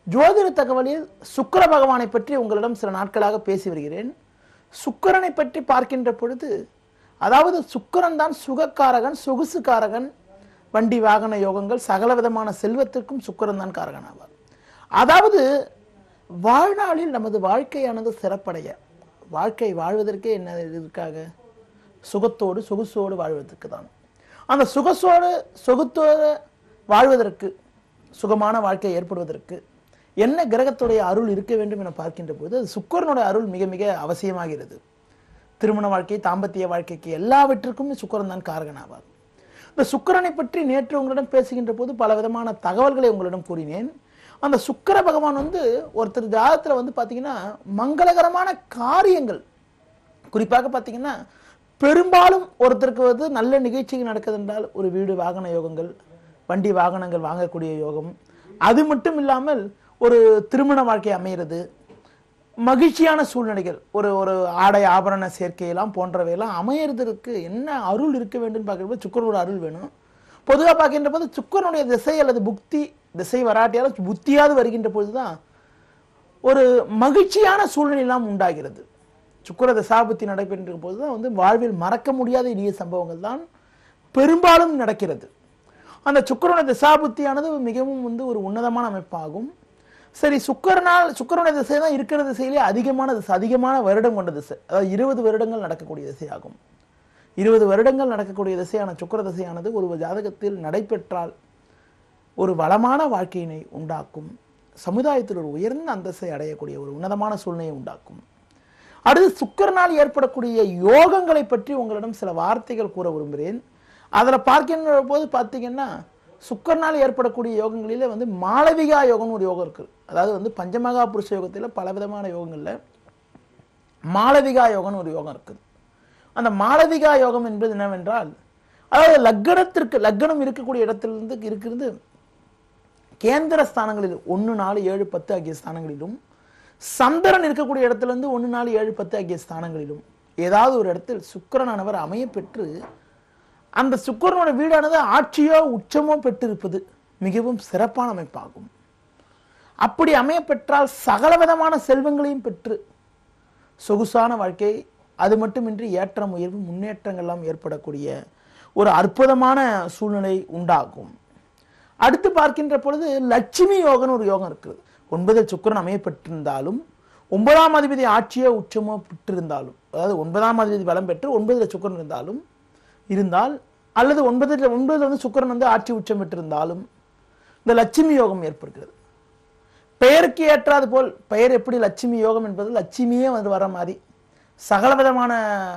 ஜோதிட தகவலில் சுக்கிர பகவானை பற்றி உங்களிடம் சில நாட்களாக பேசி வருகிறேன் சுக்கிரனை பற்றி பார்க்கின்ற பொழுது அதாவது சுக்கிரன் தான் சுகக்காரகன் சொகுசுக்காரகன் வண்டி வாகன யோகங்கள் சகல விதமான செல்வத்திற்கும் சுக்கிரன் தான் காரகன் ஆவார் அதாவது வாழ்நாளில் நமது வாழ்க்கையானது சிறப்படைய வாழ்க்கை வாழ்வதற்கே என்ன இருக்காக சுகத்தோடு சொகுசோடு வாழ்வதற்கு தான் அந்த சுகசோடு சொகுத்தோடு வாழ்வதற்கு சுகமான வாழ்க்கை ஏற்படுவதற்கு என்ன கிரகத்துடைய அருள் இருக்க வேண்டும் என பார்க்கின்ற போது அது சுக்கரனுடைய அருள் மிக மிக அவசியமாகிறது திருமண வாழ்க்கை தாம்பத்திய வாழ்க்கைக்கு எல்லாவற்றிற்கும் சுக்கரன் தான் காரகனாவார் இந்த சுக்கிரனை பற்றி நேற்று உங்களிடம் பேசுகின்ற போது பல விதமான தகவல்களை உங்களிடம் கூறினேன் அந்த சுக்கிர பகவான் வந்து ஒருத்தர் ஜாதகத்துல வந்து பாத்தீங்கன்னா மங்களகரமான காரியங்கள் குறிப்பாக பார்த்தீங்கன்னா பெரும்பாலும் ஒருத்தருக்கு வந்து நல்ல நிகழ்ச்சிகள் நடக்குது என்றால் ஒரு வீடு வாகன யோகங்கள் வண்டி வாகனங்கள் வாங்கக்கூடிய யோகம் அது மட்டும் இல்லாமல் ஒரு திருமண வாழ்க்கை அமைகிறது மகிழ்ச்சியான சூழ்நிலைகள் ஒரு ஒரு ஆடை ஆபரண சேர்க்கையெல்லாம் போன்றவையெல்லாம் அமையறதற்கு என்ன அருள் இருக்க வேண்டும் பார்க்குறப்ப சுக்கரனோட அருள் வேணும் பொதுவாக பார்க்கின்ற போது சுக்கரனுடைய திசை அல்லது புக்தி திசை வராட்டியாலும் புத்தியாவது வருகின்ற பொழுதுதான் ஒரு மகிழ்ச்சியான சூழ்நிலையெல்லாம் உண்டாகிறது சுக்கர தசாபுத்தி நடைபெற்ற போது தான் வந்து வாழ்வில் மறக்க முடியாத இனிய சம்பவங்கள் தான் பெரும்பாலும் நடக்கிறது அந்த சுக்கரனுடைய தசாபுத்தியானது மிகவும் வந்து ஒரு உன்னதமான அமைப்பாகும் சரி சுக்கரனால் சுக்கரனுடைய திசை தான் இருக்கிற திசையிலே அதிகமான திசை அதிகமான வருடம் கொண்ட திசை அதாவது இருபது வருடங்கள் நடக்கக்கூடிய திசையாகும் இருபது வருடங்கள் நடக்கக்கூடிய திசையான சுக்கர திசையானது ஒரு ஜாதகத்தில் நடைபெற்றால் ஒரு வளமான வாழ்க்கையினை உண்டாக்கும் சமுதாயத்தில் ஒரு உயர்ந்த அந்தஸ்தை அடையக்கூடிய ஒரு உன்னதமான சூழ்நிலையை உண்டாக்கும் அடுத்து சுக்கரனால் ஏற்படக்கூடிய யோகங்களை பற்றி உங்களிடம் சில வார்த்தைகள் கூற விரும்புகிறேன் அதில் பார்க்கின்ற போது பார்த்தீங்கன்னா சுக்கரனால் ஏற்படக்கூடிய யோகங்களிலே வந்து மாளவிகா யோகம்னு ஒரு யோகம் இருக்கு அதாவது வந்து பஞ்சமகா புருஷ யோகத்தில் பல விதமான யோகங்களில் மாளவிகா யோகம்னு ஒரு யோகம் இருக்குது அந்த மாளவிகா யோகம் என்பது என்னவென்றால் அதாவது லக்கணத்திற்கு லக்கணம் இருக்கக்கூடிய இடத்திலிருந்து இருக்கிறது கேந்திர ஸ்தானங்களில் ஒன்று நாலு ஏழு பத்து ஆகிய ஸ்தானங்களிலும் சந்திரன் இருக்கக்கூடிய இடத்துல இருந்து ஒன்று நாலு ஏழு பத்து ஆகிய ஸ்தானங்களிலும் ஏதாவது ஒரு இடத்தில் சுக்கிரனானவர் அமைய பெற்று அந்த சுக்கிரனோட வீடானது ஆட்சியோ உச்சமோ பெற்றிருப்பது மிகவும் சிறப்பான அமைப்பாகும் அப்படி அமைய பெற்றால் சகல விதமான செல்வங்களையும் பெற்று சொகுசான வாழ்க்கை அது மட்டுமின்றி ஏற்றம் உயர்வு முன்னேற்றங்கள்லாம் ஏற்படக்கூடிய ஒரு அற்புதமான சூழ்நிலை உண்டாகும் அடுத்து பார்க்கின்ற பொழுது லட்சுமி யோகம்னு ஒரு யோகம் இருக்குது ஒன்பதில் சுக்கிரன் அமையப்பட்டிருந்தாலும் ஒன்பதாம் அதிபதி ஆட்சியோ உச்சமோ பெற்றிருந்தாலும் அதாவது ஒன்பதாம் அதிபதி பலம் பெற்று ஒன்பதில் சுக்கிரன் இருந்தாலும் இருந்தால் அல்லது ஒன்பதில் ஒன்பதில் வந்து சுக்கிரன் வந்து ஆட்சி உச்சம் பெற்றிருந்தாலும் இந்த லட்சுமி யோகம் ஏற்படுகிறது பெயருக்கு ஏற்றாது போல் பெயர் எப்படி லட்சுமி யோகம் என்பது லட்சுமியே வந்து வர மாதிரி சகல விதமான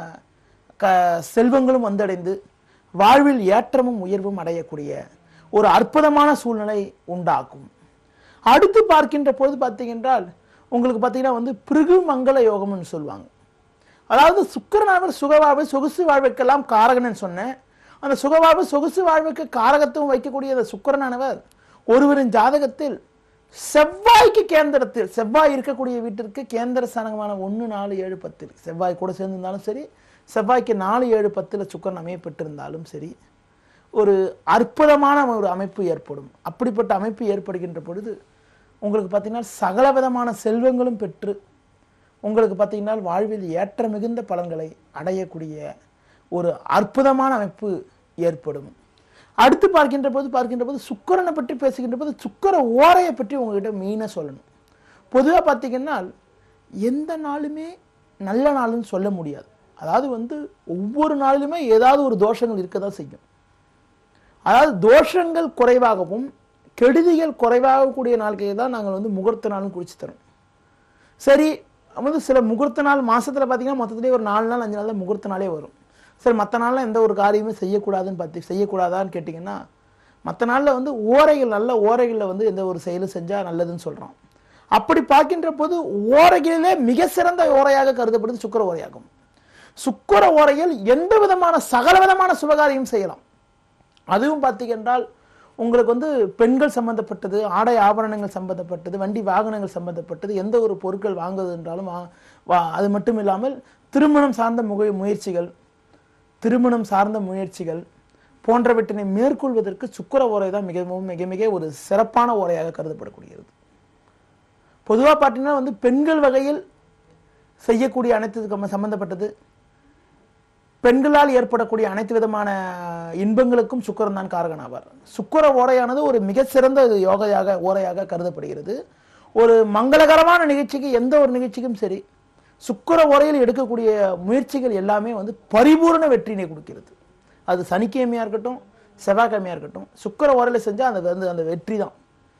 க செல்வங்களும் வந்தடைந்து வாழ்வில் ஏற்றமும் உயர்வும் அடையக்கூடிய ஒரு அற்புதமான சூழ்நிலை உண்டாகும் அடுத்து பார்க்கின்ற பொழுது பார்த்தீங்கன்றால் உங்களுக்கு பார்த்தீங்கன்னா வந்து பிருகு மங்கள யோகம்னு சொல்லுவாங்க அதாவது சுக்கிரனாவர் சுகவாழ்வு சொகுசு வாழ்வுக்கெல்லாம் காரகன்னு சொன்னேன் அந்த சுகவாழ்வு சொகுசு வாழ்வுக்கு காரகத்துவம் வைக்கக்கூடிய அந்த சுக்கிரனானவர் ஒருவரின் ஜாதகத்தில் செவ்வாய்க்கு கேந்திரத்தில் செவ்வாய் இருக்கக்கூடிய வீட்டிற்கு கேந்திர ஸ்தானமான ஒன்று நாலு ஏழு பத்து இருக்கு. செவ்வாய் கூட சேர்ந்திருந்தாலும் சரி செவ்வாய்க்கு நாலு ஏழு பத்தில் சுக்கரன் அமையப்பட்டிருந்தாலும் சரி ஒரு அற்புதமான ஒரு அமைப்பு ஏற்படும் அப்படிப்பட்ட அமைப்பு ஏற்படுகின்ற பொழுது உங்களுக்கு பார்த்தீங்கன்னா சகல விதமான செல்வங்களும் பெற்று உங்களுக்கு பார்த்தீங்கன்னா வாழ்வில் ஏற்ற மிகுந்த பலன்களை அடையக்கூடிய ஒரு அற்புதமான அமைப்பு ஏற்படும் அடுத்து பார்க்கின்ற போது பார்க்கின்ற போது சுக்கரனை பற்றி பேசுகின்ற போது சுக்கர ஓரையை பற்றி உங்ககிட்ட மெயினாக சொல்லணும் பொதுவாக பார்த்தீங்கன்னா எந்த நாளுமே நல்ல நாளுன்னு சொல்ல முடியாது அதாவது வந்து ஒவ்வொரு நாளிலுமே ஏதாவது ஒரு தோஷங்கள் இருக்க தான் செய்யும் அதாவது தோஷங்கள் குறைவாகவும் கெடுதிகள் குறைவாகக்கூடிய நாட்களை தான் நாங்கள் வந்து முகூர்த்த நாள்னு குறித்து தரோம் சரி வந்து சில முகூர்த்த நாள் மாசத்துல பார்த்தீங்கன்னா மொத்தத்திலே ஒரு நாலு நாள் அஞ்சு நாள் தான் முகூர்த்த நாளே வரும் சரி மற்ற நாளில் எந்த ஒரு காரியமும் செய்யக்கூடாதுன்னு பார்த்து செய்யக்கூடாதான்னு கேட்டிங்கன்னா மற்ற நாளில் வந்து ஓரைகள் நல்ல ஓரைகளில் வந்து எந்த ஒரு செயலும் செஞ்சால் நல்லதுன்னு சொல்கிறோம் அப்படி பார்க்கின்ற போது ஓரைகளிலே மிக சிறந்த ஓரையாக கருதப்படுது சுக்கர ஓரையாகும் சுக்கர ஓரையில் எந்த விதமான சகல விதமான சுபகாரியம் செய்யலாம் அதுவும் பார்த்தீங்கன்றால் உங்களுக்கு வந்து பெண்கள் சம்பந்தப்பட்டது ஆடை ஆபரணங்கள் சம்பந்தப்பட்டது வண்டி வாகனங்கள் சம்பந்தப்பட்டது எந்த ஒரு பொருட்கள் வாங்குவது என்றாலும் வா- வா- அது மட்டும் இல்லாமல் திருமணம் சார்ந்த முக முயற்சிகள் திருமணம் சார்ந்த முயற்சிகள் போன்றவற்றினை மேற்கொள்வதற்கு சுக்கிர ஓரை தான் மிகவும் மிக மிக ஒரு சிறப்பான ஓரையாக கருதப்படக்கூடியது பொதுவாக பார்த்தீங்கன்னா வந்து பெண்கள் வகையில் செய்யக்கூடிய அனைத்து சம்பந்தப்பட்டது பெண்களால் ஏற்படக்கூடிய அனைத்து விதமான இன்பங்களுக்கும் சுக்கரன் தான் காரகன் ஆவார் சுக்கர ஓரையானது ஒரு மிக சிறந்த யோகையாக ஓரையாக கருதப்படுகிறது ஒரு மங்களகரமான நிகழ்ச்சிக்கு எந்த ஒரு நிகழ்ச்சிக்கும் சரி சுக்கர ஓரையில் எடுக்கக்கூடிய முயற்சிகள் எல்லாமே வந்து பரிபூரண வெற்றினை கொடுக்கிறது அது சனிக்கிழமையா இருக்கட்டும் செவ்வாய்க்கிழமையா இருக்கட்டும் சுக்கர ஓரையில் செஞ்சால் அந்த வந்து அந்த வெற்றி தான்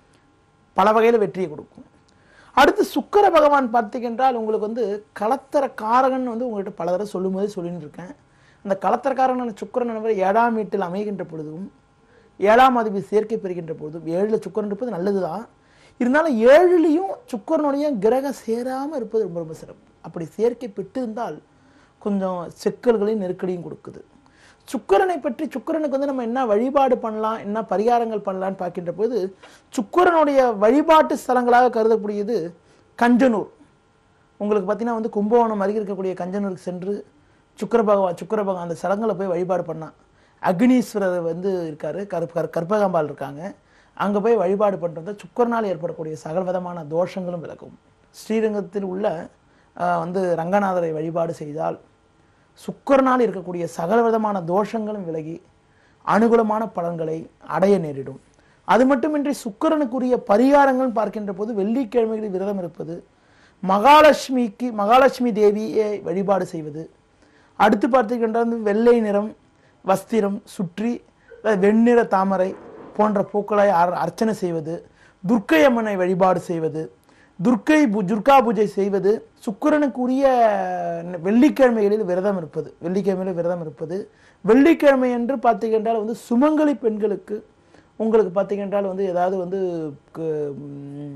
பல வகையில் வெற்றியை கொடுக்கும் அடுத்து சுக்கிர பகவான் பார்த்தீங்கன்றால் உங்களுக்கு வந்து கலத்தர காரகன் வந்து உங்கள்கிட்ட பல தடவை சொல்லும்போது சொல்லிட்டு இருக்கேன் அந்த கலத்தரக்காரன் சுக்கரன் என்பவர் ஏழாம் வீட்டில் அமைகின்ற பொழுதும் ஏழாம் அதிபதி சேர்க்கை பெறுகின்ற பொழுதும் ஏழில் சுக்கரன் இருப்பது நல்லதுதான் இருந்தாலும் ஏழுலையும் சுக்கரனுடைய கிரகம் சேராமல் இருப்பது ரொம்ப ரொம்ப சிறப்பு அப்படி சேர்க்கை பெற்றிருந்தால் கொஞ்சம் சிக்கல்களையும் நெருக்கடியும் கொடுக்குது சுக்கிரனை பற்றி சுக்கிரனுக்கு வந்து நம்ம என்ன வழிபாடு பண்ணலாம் என்ன பரிகாரங்கள் பண்ணலாம்னு பார்க்கின்ற போது சுக்கிரனுடைய வழிபாட்டு ஸ்தலங்களாக கருதக்கூடியது கஞ்சனூர் உங்களுக்கு பார்த்தீங்கன்னா வந்து கும்பகோணம் அருகே இருக்கக்கூடிய கஞ்சனூருக்கு சென்று சுக்கர பகவான் சுக்கர பகவான் அந்த ஸ்தலங்களை போய் வழிபாடு பண்ணால் அக்னீஸ்வரர் வந்து இருக்காரு கற்ப கற்ப- கற்பகாம்பாள் இருக்காங்க அங்கே போய் வழிபாடு பண்ணுறது சுக்கரனால் ஏற்படக்கூடிய சகல விதமான தோஷங்களும் விலகும் ஸ்ரீரங்கத்தில் உள்ள ஆஹ், வந்து ரங்கநாதரை வழிபாடு செய்தால் சுக்கரனால் இருக்கக்கூடிய சகல விதமான தோஷங்களும் விலகி அனுகூலமான பலன்களை அடைய நேரிடும் அது மட்டுமின்றி சுக்கிரனுக்குரிய பரிகாரங்கள் பார்க்கின்ற போது வெள்ளிக்கிழமைகளில் விரதம் இருப்பது மகாலட்சுமிக்கு மகாலட்சுமி தேவியை வழிபாடு செய்வது அடுத்து பார்த்தீங்கன்னா வந்து வெள்ளை நிறம் வஸ்திரம் சுற்றி அதாவது வெண்ணிற தாமரை போன்ற பூக்களை அர்- அர்ச்சனை செய்வது துர்க்கை அம்மனை வழிபாடு செய்வது துர்க்கை பூ- துர்கா பூஜை செய்வது சுக்கிரனுக்குரிய வெள்ளிக்கிழமைகளில் விரதம் இருப்பது வெள்ளிக்கிழமையில் விரதம் இருப்பது வெள்ளிக்கிழமை என்று பார்த்தீங்கன்றால் வந்து சுமங்கலி பெண்களுக்கு உங்களுக்கு பார்த்தீங்கன்றால் வந்து ஏதாவது வந்து கு- ம்,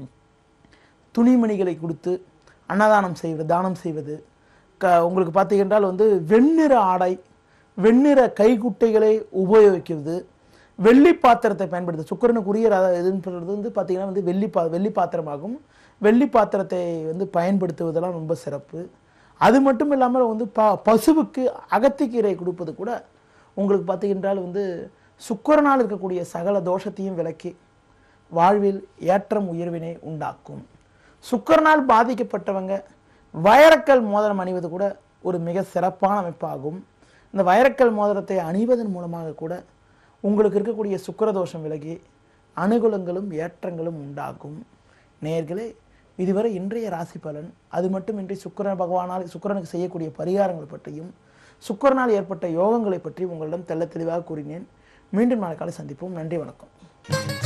துணிமணிகளை கொடுத்து அன்னதானம் செய்வது தானம் செய்வது க உங்களுக்கு பார்த்தீங்கன்றால் வந்து வெண்ணிற ஆடை வெண்ணிற கைக்குட்டைகளை உபயோகிக்கிறது வெள்ளி பாத்திரத்தை பயன்படுத்து சுக்கிரனுக்குரிய ர- இதுன்னு சொல்றது வந்து பார்த்தீங்கன்னா வந்து வெள்ளி பா வெள்ளி பாத்திரமாகும் வெள்ளி பாத்திரத்தை வந்து பயன்படுத்துவதெல்லாம் ரொம்ப சிறப்பு அது மட்டும் இல்லாமல் வந்து ப பசுவுக்கு அகத்திக்கீரை கொடுப்பது கூட உங்களுக்கு பார்த்தீங்கன்றால் வந்து சுக்கிரனால் இருக்கக்கூடிய சகல தோஷத்தையும் விலக்கி வாழ்வில் ஏற்றம் உயர்வினை உண்டாக்கும் சுக்கிரனால் பாதிக்கப்பட்டவங்க வைரக்கல் மோதிரம் அணிவது கூட ஒரு மிக சிறப்பான அமைப்பாகும் இந்த வைரக்கல் மோதிரத்தை அணிவதன் மூலமாக கூட உங்களுக்கு இருக்கக்கூடிய சுக்கிர தோஷம் விலகி அனுகூலங்களும் ஏற்றங்களும் உண்டாகும் நேர்களே இதுவரை இன்றைய ராசி பலன் அது மட்டுமின்றி சுக்கிரன் பகவானால் சுக்கிரனுக்கு செய்யக்கூடிய பரிகாரங்கள் பற்றியும் சுக்கிரனால் ஏற்பட்ட யோகங்களை பற்றி உங்களிடம் தெள்ள தெளிவாக கூறினேன் மீண்டும் நாளை காலை சந்திப்போம் நன்றி வணக்கம்